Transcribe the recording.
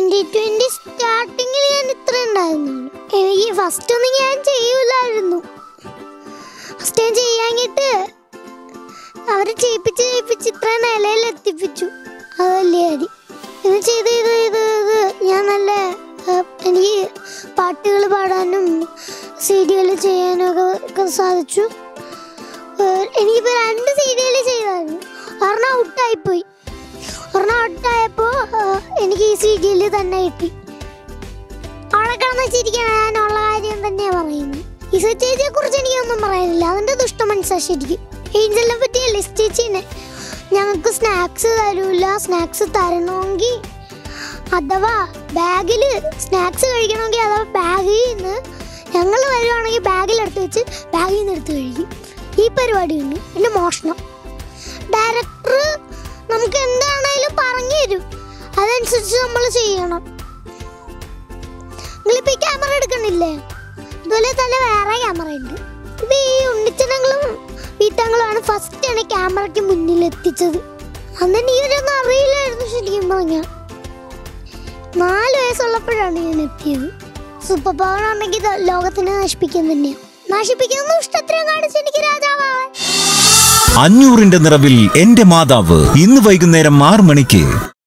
twenty twenty സ്റ്റാർട്ടിങ്ങിൽ ഞാൻ ഇത്ര ഉണ്ടായിരുന്നുള്ളൂ എനിക്ക് ഫസ്റ്റ് ഒന്നും ഞാൻ ചെയ്യൂലായിരുന്നു ഫസ്റ്റ് ഞാൻ ചെയ്യാഞ്ഞിട്ട് അവരെ ചെയ്യിപ്പിച്ച് ചെയ്യിപ്പിച്ച് ഇത്ര നിലയിൽ എത്തിപ്പിച്ചു അത് വലിയ കാര്യം ഇത് ചെയ്ത് ഇത് ഇത് ഇത് ഞാൻ നല്ല ആ, എനിക്ക് പാട്ടുകൾ പാടാനും സീരിയൽ ചെയ്യാനും ഒക്കെ ഒക്കെ സാധിച്ചു ഏഹ് എനിക്കിപ്പോൾ രണ്ട് സീരിയൽ ചെയ്തായിരുന്നു ഒരെണ്ണം ഔട്ടായിപ്പോയി ഒരെണ്ണം ഔട്ടായപ്പോൾ എനിക്ക് ഈ സീരിയൽ തന്നെ കിട്ടി അവിടെ കിടന്ന് ചിരിക്കണം ഞാനുള്ള കാര്യം തന്നെയാണ് പറയുന്നത് ഈ ചേച്ചിയെ കുറിച്ച് എനിക്കൊന്നും പറയാനില്ല അതിന്റെ ദുഷ്ട മനസ്സാ ശരിക്കും ഏഞ്ചലിനെ പറ്റിയ ലിസ്റ്റ് ചേച്ചീനെ ഞങ്ങൾക്ക് സ്നാക്സ് തരൂല സ്നാക്സ് തരണമെങ്കിൽ അഥവാ ബാഗിൽ സ്നാക്സ് കഴിക്കണമെങ്കിൽ അഥവാ ബാഗിൽ നിന്ന് ഞങ്ങൾ വരുവാണെങ്കിൽ ബാഗിലെടുത്ത് വെച്ച് ബാഗിൽ നിന്ന് എടുത്ത് കഴിക്കും ഈ പരിപാടിയുണ്ട് പിന്നെ മോഷണം ഡയറക്ടർ നമുക്ക് എന്താണേലും പറഞ്ഞു തരും അതനുസരിച്ച് നമ്മൾ ചെയ്യണം നിങ്ങളിപ്പോ ഈ ക്യാമറ എടുക്കണില്ലേ ഇതുപോലെ തന്നെ വേറെ ക്യാമറ ഉണ്ട് ഇത് ഈ ഉണ്ണിച്ചനങ്ങളും വീട്ടങ്ങളുമാണ് ഫസ്റ്റ് ആണ് ക്യാമറയ്ക്ക് മുന്നിൽ എത്തിച്ചത് അന്ന് നീ ഇവരൊന്നും അറിയില്ലായിരുന്നു ശരിക്കും പറഞ്ഞ നാല് വയസ്സുള്ളപ്പോഴാണ് ഞാൻ എത്തിയത് സൂപ്പർ പവർ ഉണ്ടെങ്കിൽ ഇത് ലോകത്തിനെ നശിപ്പിക്കാൻ തന്നെയാണ് നശിപ്പിക്കുന്ന ഇഷ്ടത്തിനും കാണിച്ച് എനിക്ക് രാജാവാൻ അഞ്ഞൂറിന്റെ നിറവിൽ എന്റെ മാതാവ് ഇന്ന് വൈകുന്നേരം ആറ് മണിക്ക്